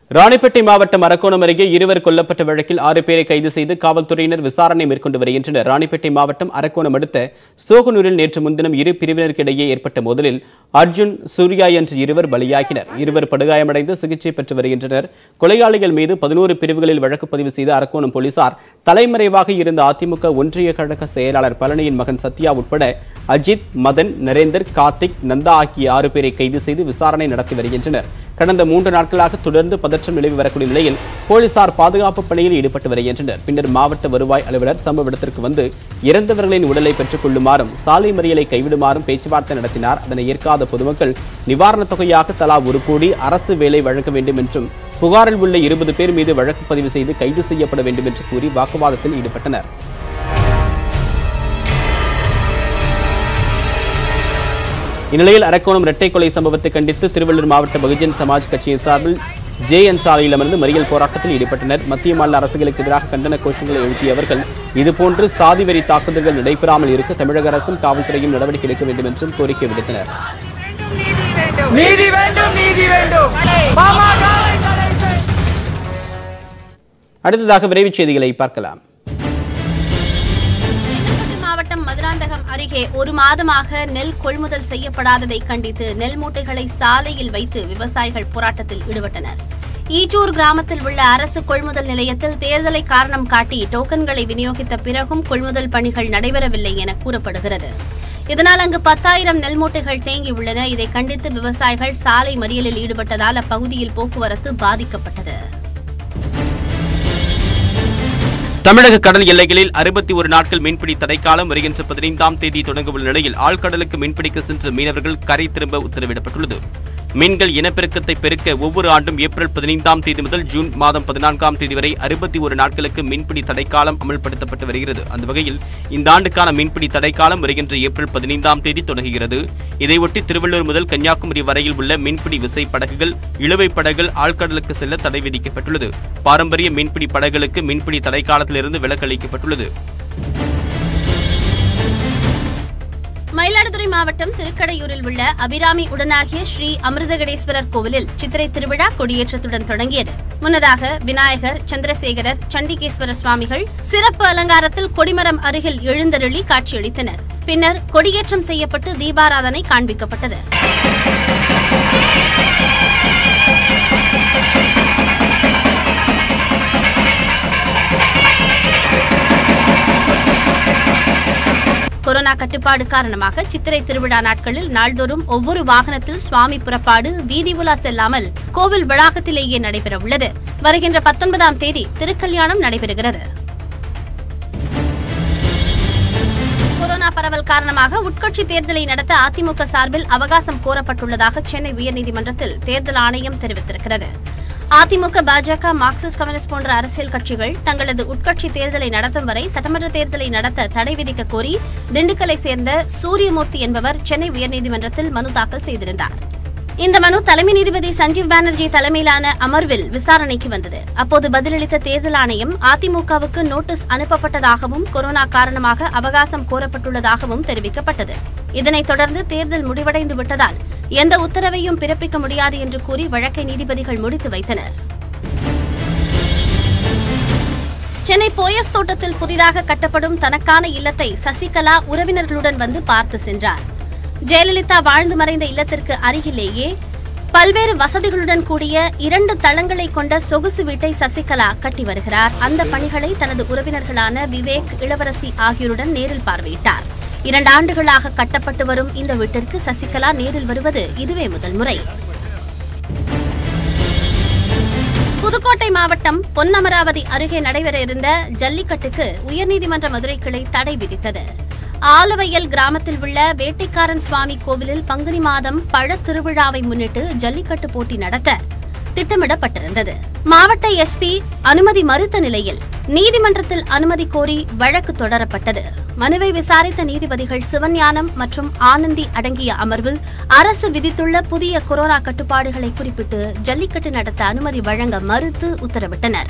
ராணிப்பேட்டை மாவட்டம் அரக்கோணம் அருகே இருவர் கொல்லப்பட்ட வழக்கில் ஆறு பேரை கைது செய்து காவல்துறையினர் விசாரணை மேற்கொண்டு வருகின்றனர் ராணிப்பேட்டை மாவட்டம் அரக்கோணம் அடுத்த சோகனூரில் நேற்று முன்தினம் இரு பிரிவினருக்கு இடையே ஏற்பட்ட மோதலில் அர்ஜுன் சூர்யா என்ற இருவர் பலியாகினர் இருவர் படுகாயமடைந்து சிகிச்சை பெற்று வருகின்றனர் கொலையாளிகள் மீது பதினோரு பிரிவுகளில் வழக்கு பதிவு செய்த அரக்கோணம் போலீசார் தலைமறைவாக இருந்த அதிமுக ஒன்றிய கழக செயலாளர் பழனியின் மகன் சத்யா உட்பட அஜித் மதன் நரேந்தர் கார்த்திக் நந்தா ஆகிய ஆறு பேரை கைது செய்து விசாரணை நடத்தி வருகின்றனர் கடந்த மூன்று நாட்களாக தொடர்ந்து பதற்றம் நிலவி வரக்கூடிய நிலையில் போலீசார் பாதுகாப்பு பணியில் ஈடுபட்டு வருகின்றனர் பின்னர் மாவட்ட வருவாய் அலுவலர் சம்பவ இடத்திற்கு வந்து இறந்தவர்களின் உடலை பெற்றுக் கொள்ளுமாறும் சாலை மறியலை கைவிடுமாறும் பேச்சுவார்த்தை நடத்தினார் அதனை ஏற்காத பொதுமக்கள் நிவாரணத் தொகையாக தலா ஒரு கோடி அரசு வேலை வழங்க வேண்டும் என்றும் புகாரில் உள்ள இருபது பேர் மீது வழக்கு பதிவு செய்து கைது செய்யப்பட வேண்டும் என்று கூறி வாக்குவாதத்தில் ஈடுபட்டனர் இந்நிலையில் அரக்கோணம் இரட்டை கொலை சம்பவத்தை கண்டித்து திருவள்ளூர் மாவட்ட பகுஜன் சமாஜ் கட்சியின் சார்பில் ஜேஎன் சாலையில் அமர்ந்து மறியல் போராட்டத்தில் ஈடுபட்டனர் மத்திய மாநில அரசுகளுக்கு எதிராக கண்டன கோஷங்களை எழுப்பியவர்கள் இதுபோன்று சாதி வெறி தாக்குதல்கள் நடைபெறாமல் இருக்க தமிழக அரசும் காவல்துறையும் நடவடிக்கை எடுக்க வேண்டும் என்றும் கோரிக்கை விடுத்தனர் நீதி வேண்டும் நீதி வேண்டும் பாமகவை தடை செய் அடுத்ததாக விரைவுச் செய்திகளை பார்க்கலாம் செங்கல்பட்டு மாவட்டம் மதுராந்தகம் அருகே ஒரு மாதமாக நெல் கொள்முதல் செய்யப்படாததை கண்டித்து நெல் மூட்டைகளை சாலையில் வைத்து விவசாயிகள் போராட்டத்தில் ஈடுபட்டனர் ஈச்சூர் கிராமத்தில் உள்ள அரசு கொள்முதல் நிலையத்தில் தேர்தலை காரணம் காட்டி டோக்கன்களை விநியோகித்த பிறகும் கொள்முதல் பணிகள் நடைபெறவில்லை என கூறப்படுகிறது இதனால் அங்கு பத்தாயிரம் நெல் மூட்டைகள் தேங்கியுள்ளன இதை கண்டித்து விவசாயிகள் சாலை மறியலில் ஈடுபட்டதால் அப்பகுதியில் போக்குவரத்து பாதிக்கப்பட்டது தமிழக கடல் எல்லைகளில் அறுபத்தி ஒரு நாட்கள் மீன்பிடி தடைக்காலம் வருகின்ற பதினைந்தாம் தேதி தொடங்கவுள்ள நிலையில் ஆழ்கடலுக்கு மீன்பிடிக்க சென்ற மீனவர்கள் கரை திரும்ப உத்தரவிடப்பட்டுள்ளது மீன்கள் இனப்பெருக்கத்தை பெருக்க ஒவ்வொரு ஆண்டும் ஏப்ரல் பதினைந்தாம் தேதி முதல் ஜூன் மாதம் பதினான்காம் தேதி வரை அறுபத்தி ஒரு நாட்களுக்கு மீன்பிடி தடைக்காலம் அமல்படுத்தப்பட்டு வருகிறது அந்த வகையில் இந்த ஆண்டுக்கான மீன்பிடி தடைக்காலம் வருகின்ற ஏப்ரல் பதினைந்தாம் தேதி தொடங்குகிறது இதையொட்டி திருவள்ளூர் முதல் கன்னியாகுமரி வரையில் உள்ள மீன்பிடி விசை படகுகள் இழுவை படகுகள் ஆழ்கடலுக்கு செல்ல தடை விதிக்கப்பட்டுள்ளது பாரம்பரிய மீன்பிடி படகுகளுக்கு மீன்பிடி தடைக்காலத்திலிருந்து விலக்களிக்கப்பட்டுள்ளது மயிலாடுதுறை மாவட்டம் திருக்கடையூரில் உள்ள அபிராமி உடனாகிய ஸ்ரீ அமிர்தகடேஸ்வரர் கோவிலில் சித்திரை திருவிழா கொடியேற்றத்துடன் தொடங்கியது முன்னதாக விநாயகர் சந்திரசேகரர் சண்டிகேஸ்வர சுவாமிகள் சிறப்பு அலங்காரத்தில் கொடிமரம் அருகில் எழுந்தருளி காட்சியளித்தனர் பின்னர் கொடியேற்றம் செய்யப்பட்டு தீபாராதனை காண்பிக்கப்பட்டது கொரோனா கட்டுப்பாடு காரணமாக சித்திரை திருவிழா நாட்களில் நாள்தோறும் ஒவ்வொரு வாகனத்தில் சுவாமி புறப்பாடு வீதி உலா செல்லாமல் கோவில் வளாகத்திலேயே நடைபெற உள்ளது வருகின்ற பத்தொன்பதாம் தேதி திருக்கல்யாணம் நடைபெறுகிறது கொரோனா பரவல் காரணமாக உட்கட்சி தேர்தலை நடத்த அதிமுக சார்பில் அவகாசம் கோரப்பட்டுள்ளதாக சென்னை உயர்நீதிமன்றத்தில் தேர்தல் ஆணையம் தெரிவித்திருக்கிறது அதிமுக பாஜக மார்க்சிஸ்ட் கம்யூனிஸ்ட் போன்ற அரசியல் கட்சிகள் தங்களது உட்கட்சி தேர்தலை நடத்தும் வரை சட்டமன்ற தேர்தலை நடத்த தடை விதிக்க கோரி திண்டுக்கலை சேர்ந்த சூரியமூர்த்தி என்பவர் சென்னை உயர்நீதிமன்றத்தில் மனு தாக்கல் செய்திருந்தார் இந்த மனு தலைமை நீதிபதி சஞ்சீவ் பானர்ஜி தலைமையிலான அமர்வில் விசாரணைக்கு வந்தது அப்போது பதிலளித்த தேர்தல் ஆணையம் அதிமுகவுக்கு நோட்டீஸ் அனுப்பப்பட்டதாகவும் கொரோனா காரணமாக அவகாசம் கோரப்பட்டுள்ளதாகவும் தெரிவிக்கப்பட்டது இதனைத் தொடர்ந்து தேர்தல் முடிவடைந்து விட்டதால் எந்த உத்தரவையும் பிறப்பிக்க முடியாது என்று கூறி வழக்கை நீதிபதிகள் முடித்து வைத்தனர் சென்னை போயஸ் தோட்டத்தில் புதிதாக கட்டப்படும் தனக்கான இல்லத்தை சசிகலா உறவினர்களுடன் வந்து பார்த்து சென்றார் ஜெயலலிதா வாழ்ந்து மறைந்த இல்லத்திற்கு அருகிலேயே பல்வேறு வசதிகளுடன் கூடிய இரண்டு தளங்களை கொண்ட சொகுசு வீட்டை சசிகலா கட்டி வருகிறார் அந்த பணிகளை தனது உறவினர்களான விவேக் இளவரசி ஆகியோருடன் நேரில் பார்வையிட்டார் இரண்டு ஆண்டுகளாக கட்டப்பட்டு வரும் இந்த வீட்டிற்கு சசிகலா நேரில் வருவது இதுவே முதல் முறை புதுக்கோட்டை மாவட்டம் பொன்னமராவதி அருகே நடைபெற இருந்த ஜல்லிக்கட்டுக்கு உயர்நீதிமன்ற மதுரை கிளை தடை விதித்தது ஆலவையல் கிராமத்தில் உள்ள வேட்டைக்காரன் சுவாமி கோவிலில் பங்குனி மாதம் பழ திருவிழாவை முன்னிட்டு ஜல்லிக்கட்டு போட்டி நடத்த திட்டமிடப்பட்டிருந்தது மாவட்ட எஸ்பி அனுமதி மறுத்த நிலையில் நீதிமன்றத்தில் அனுமதி கோரி வழக்கு தொடரப்பட்டது மனுவை விசாரித்த நீதிபதிகள் சிவஞானம் மற்றும் ஆனந்தி அடங்கிய அமர்வு அரசு விதித்துள்ள புதிய கொரோனா கட்டுப்பாடுகளை குறிப்பிட்டு ஜல்லிக்கட்டு நடத்த அனுமதி வழங்க மறுத்து உத்தரவிட்டனர்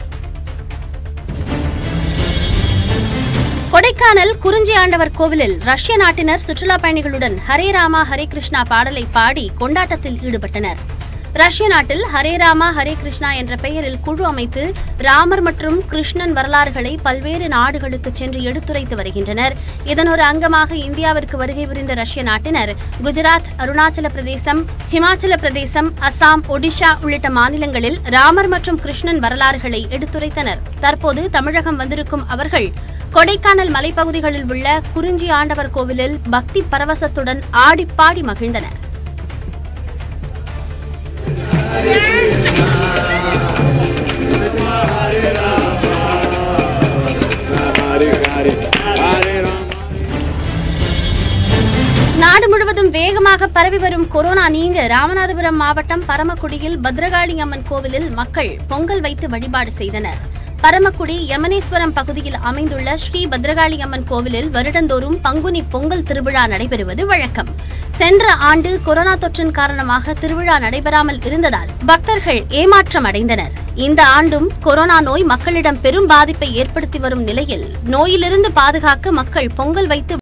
கொடைக்கானல் குறிஞ்சி ஆண்டவர் கோவிலில் ரஷ்ய நாட்டினர் சுற்றுலா பயணிகளுடன் ஹரே ராமா ஹரே கிருஷ்ணா பாடலை பாடி கொண்டாட்டத்தில் ஈடுபட்டனர் ரஷ்ய நாட்டில் ஹரே ராமா ஹரே கிருஷ்ணா என்ற பெயரில் குழு அமைத்து ராமர் மற்றும் கிருஷ்ணன் வரலாறுகளை பல்வேறு நாடுகளுக்கு சென்று எடுத்துரைத்து வருகின்றனர் இதன் ஒரு அங்கமாக இந்தியாவிற்கு வருகை புரிந்த ரஷ்ய நாட்டினர் குஜராத் அருணாச்சல பிரதேசம் ஹிமாச்சல பிரதேசம் அசாம் ஒடிஷா உள்ளிட்ட மாநிலங்களில் ராமர் மற்றும் கிருஷ்ணன் வரலாறுகளை எடுத்துரைத்தனர் தற்போது தமிழகம் வந்திருக்கும் அவர்கள் கொடைக்கானல் மலைப்பகுதிகளில் உள்ள குறிஞ்சி ஆண்டவர் கோவிலில் பக்தி பரவசத்துடன் ஆடிப்பாடி மகிழ்ந்தனர் நாடு முழுவதும் வேகமாக பரவி வரும் கொரோனா நீங்க ராமநாதபுரம் மாவட்டம் பரமக்குடியில் பத்ரகாளி அம்மன் கோவிலில் மக்கள் பொங்கல் வைத்து வழிபாடு செய்தனர் பரமக்குடி யமனேஸ்வரம் பகுதியில் அமைந்துள்ள ஸ்ரீ பத்ரகாளி அம்மன் கோவிலில் வருடந்தோறும் பங்குனி பொங்கல் திருவிழா நடைபெறுவது வழக்கம் சென்ற ஆண்டு கொரோனா தொற்றின் காரணமாக திருவிழா நடைபெறாமல் இருந்ததால் பக்தர்கள் ஏமாற்றம் அடைந்தனர் இந்த ஆண்டும் கொரோனா நோய் மக்களிடம் பெரும் பாதிப்பை ஏற்படுத்தி வரும் நிலையில் நோயிலிருந்து பாதுகாக்க மக்கள் பொங்கல் வைத்து